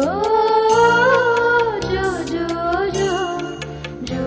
జో జో జో జో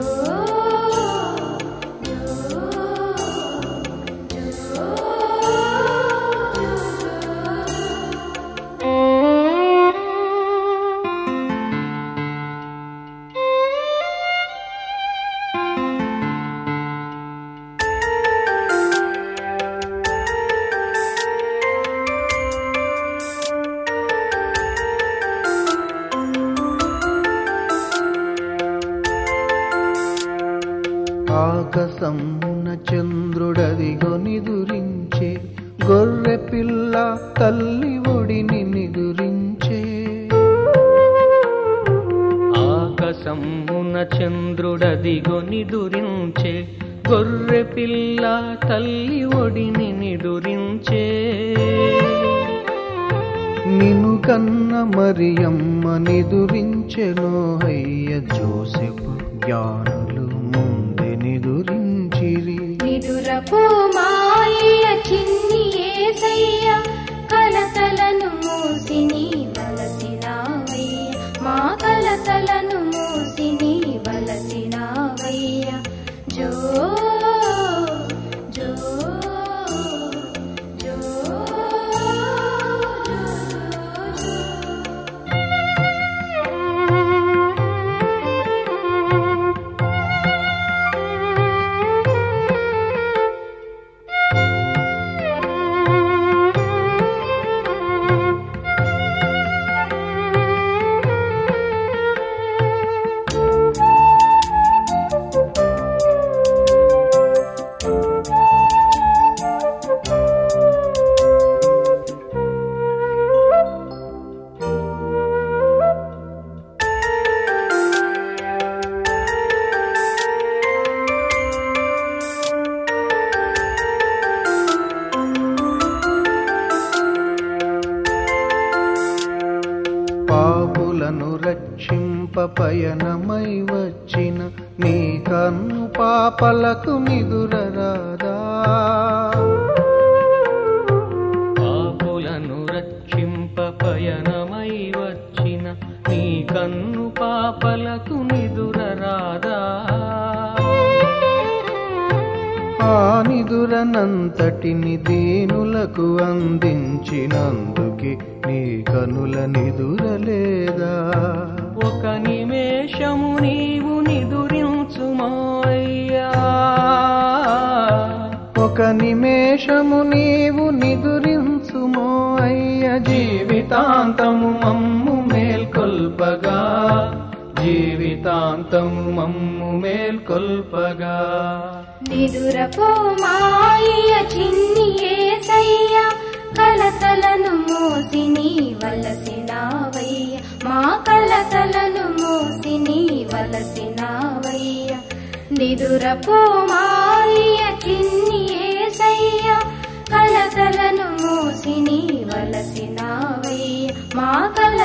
ఆకాశమున చంద్రుడదిగో నిదురించే గొర్రె పిల్ల తల్లి ఒడిని నిదురించే ఆకాశమున చంద్రుడదిగో నిదురించే గొర్రె పిల్ల తల్లి ఒడిని నిదురించే నిను కన్న మరియమ్మ నిదురించెనో అయ్య జోసెఫ్ జ్ఞానులు ముందే నిదురించిరి నిదురపు మాయ చిన్ని ఏసయ్య కలతలను మూసి నీ వలసినావయ్య మా కలతలను మూసి నీ వలసినావయ్య జో జో జో పాపులను రక్షింప పయనమై వచ్చిన నీ కన్ను పాపలకు నిదురరాదా పాపులను రక్షింప పయనమై వచ్చిన నీ కన్ను పాపలకు నిదురరాదా ఆ నిదురనంతటిని దేనులకు అందించినందుకే నీ కనుల నిదురలేదా ఒక నిమేషము నీవు నిదురించుమోయ్యా ఒక నిమేషము నీవు నిదురించుమో అయ్య జీవితాంతము మమ్ము మేల్కొల్పగా జీవితాంతము మమ్ము మేల్కొల్పగా నిదురపో మాయ చిన్ని ఏసయ్య కలతలను మోసి నీ వలసినావయ్య మా కలతలను మోసి నీ వలసినావయ్య నిదురపో మాయ చిన్ని ఏసయ్య కలతలను మోసి నీ వలసినావయ్య మా కల